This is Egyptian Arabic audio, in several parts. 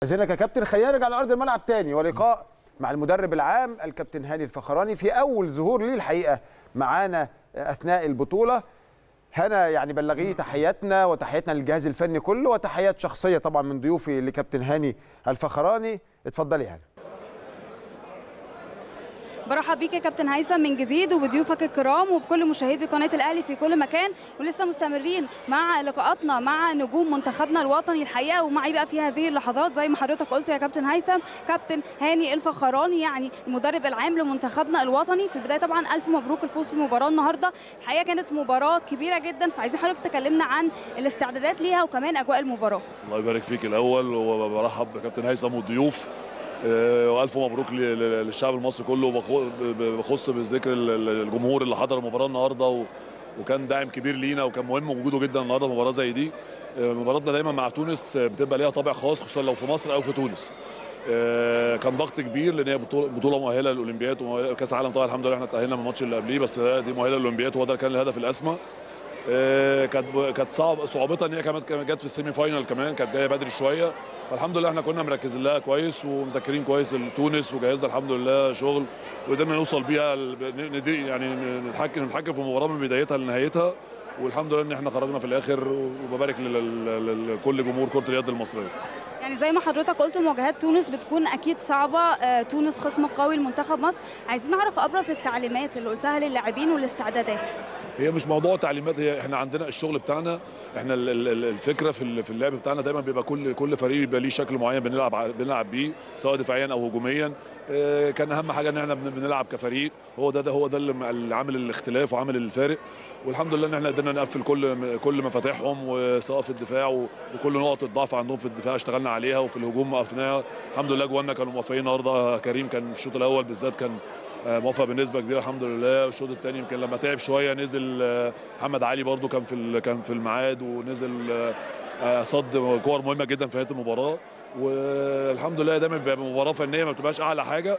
أذنك يا كابتن خلينا نرجع لأرض الملعب تاني ولقاء مع المدرب العام الكابتن هاني الفخراني في أول ظهور ليه الحقيقة معانا أثناء البطولة هنا يعني بلغيه تحياتنا وتحياتنا للجهاز الفني كله وتحيات شخصيه طبعا من ضيوفي لكابتن هاني الفخراني اتفضلي هاني برحب بيك يا كابتن هيثم من جديد وبضيوفك الكرام وبكل مشاهدي قناه الاهلي في كل مكان ولسه مستمرين مع لقاءاتنا مع نجوم منتخبنا الوطني الحقيقه ومعي بقى في هذه اللحظات زي ما حضرتك قلت يا كابتن هيثم كابتن هاني الفخراني يعني المدرب العام لمنتخبنا الوطني في البدايه طبعا الف مبروك الفوز في المباراه النهارده الحقيقه كانت مباراه كبيره جدا فعايزين حضرتك تكلمنا عن الاستعدادات ليها وكمان اجواء المباراه الله يبارك فيك الاول وبرحب بكابتن هيثم والضيوف آه، والف مبروك ل- ل- للشعب المصري كله وبخ- ب- بخص بذكر ال- ال- الجمهور اللي حضر المباراه النهارده و- وكان داعم كبير لينا وكان مهم وجوده جدا النهارده في مباراه زي دي آه، مباراتنا دايما مع تونس آه، بتبقى ليها طابع خاص خصوصا لو في مصر او في تونس آه، كان ضغط كبير لان هي بطوله بطوله مؤهله للاولمبياد وكاس العالم طبعا الحمد لله احنا تاهلنا من الماتش اللي قبليه بس دي مؤهله للاولمبياد وهو ده كان الهدف الاسمى آه، كانت كانت صعب صعوبتها ان هي كمان كمان جت في السيمي فاينال كمان كانت جايه بدري شويه فالحمد لله احنا كنا مركزين لها كويس ومذاكرين كويس لتونس وجهزنا الحمد لله شغل وقدرنا نوصل بيها ال- ندير يعني نتحكم نتحكم في المباراه من بدايتها لنهايتها والحمد لله ان احنا خرجنا في الاخر وببارك لل- لل- لكل جمهور كره اليد المصريه يعني زي ما حضرتك قلت مواجهات تونس بتكون اكيد صعبه آه، تونس خصم قوي لمنتخب مصر عايزين نعرف ابرز التعليمات اللي قلتها للاعبين والاستعدادات هي مش موضوع تعليمات هي احنا عندنا الشغل بتاعنا احنا ال- ال- ال- الفكره في ال- في اللعب بتاعنا دايما بيبقى كل كل فريق بيبقى ليه شكل معين بنلعب ع- بنلعب بيه سواء دفاعيا او هجوميا اه، كان اهم حاجه ان احنا بن- بنلعب كفريق هو ده, ده هو ده اللي م- اللي عامل الاختلاف وعامل الفارق والحمد لله ان احنا قدرنا نقفل كل كل مفاتيحهم وسواء في الدفاع و- وكل نقط الضعف عندهم في الدفاع اشتغلنا عليها وفي الهجوم وقفناها الحمد لله جوانا كانوا موفقين النهارده كريم كان في الشوط الاول بالذات كان آه، موفق بنسبه كبيره الحمد لله والشوط الثاني يمكن لما تعب شويه نزل آه، محمد علي برده كان في ال- كان في الميعاد ونزل آه، آه، صد كور مهمه جدا في نهايه المباراه والحمد لله دايما بيبقى مباراه فنيه ما بتبقاش اعلى حاجه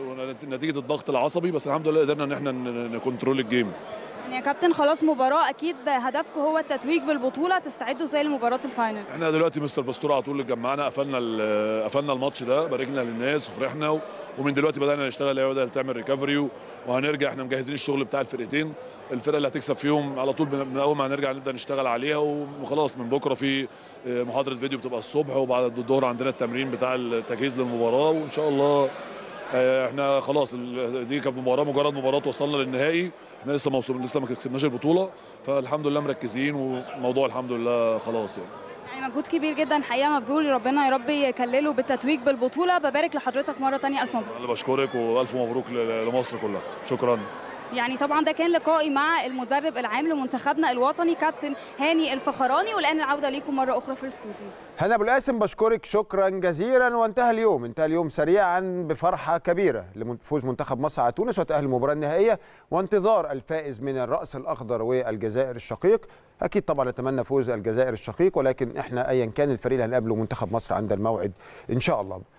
نتيجه الضغط العصبي بس الحمد لله قدرنا ان احنا ن- نكنترول الجيم يعني يا كابتن خلاص مباراه اكيد هدفكم هو التتويج بالبطوله تستعدوا زي لمباراه الفاينل احنا دلوقتي مستر باستور على طول اتجمعنا قفلنا ال- قفلنا الماتش ده باركنا للناس وفرحنا و- ومن دلوقتي بدانا نشتغل هي بدات تعمل ريكفري وهنرجع احنا مجهزين الشغل بتاع الفرقتين الفرقه اللي هتكسب فيهم على طول من من اول ما هنرجع نبدا نشتغل عليها وخلاص من بكره في اه، محاضره فيديو بتبقى الصبح وبعد الظهر عندنا التمرين بتاع التجهيز للمباراه وان شاء الله اه، احنا خلاص ال- دي كانت مباراه مجرد مباراه وصلنا للنهائي احنا لسه ما وصلنا لسه ما كسبناش البطوله فالحمد لله مركزين والموضوع الحمد لله خلاص يعني يعني مجهود كبير جدا حقيقه مبذول ربنا يا رب يكلله بالتتويج بالبطوله ببارك لحضرتك مره تانية الف مبروك انا بشكرك والف مبروك ل- لمصر كلها شكرا يعني طبعا ده كان لقائي مع المدرب العام لمنتخبنا الوطني كابتن هاني الفخراني والان العوده ليكم مره اخرى في الاستوديو هنا ابو القاسم بشكرك شكرا جزيلا وانتهى اليوم انتهى اليوم سريعا بفرحه كبيره لفوز منتخب مصر على تونس وتاهل المباراه النهائيه وانتظار الفائز من الراس الاخضر والجزائر الشقيق اكيد طبعا نتمنى فوز الجزائر الشقيق ولكن احنا ايا كان الفريق اللي هنقابله منتخب مصر عند الموعد ان شاء الله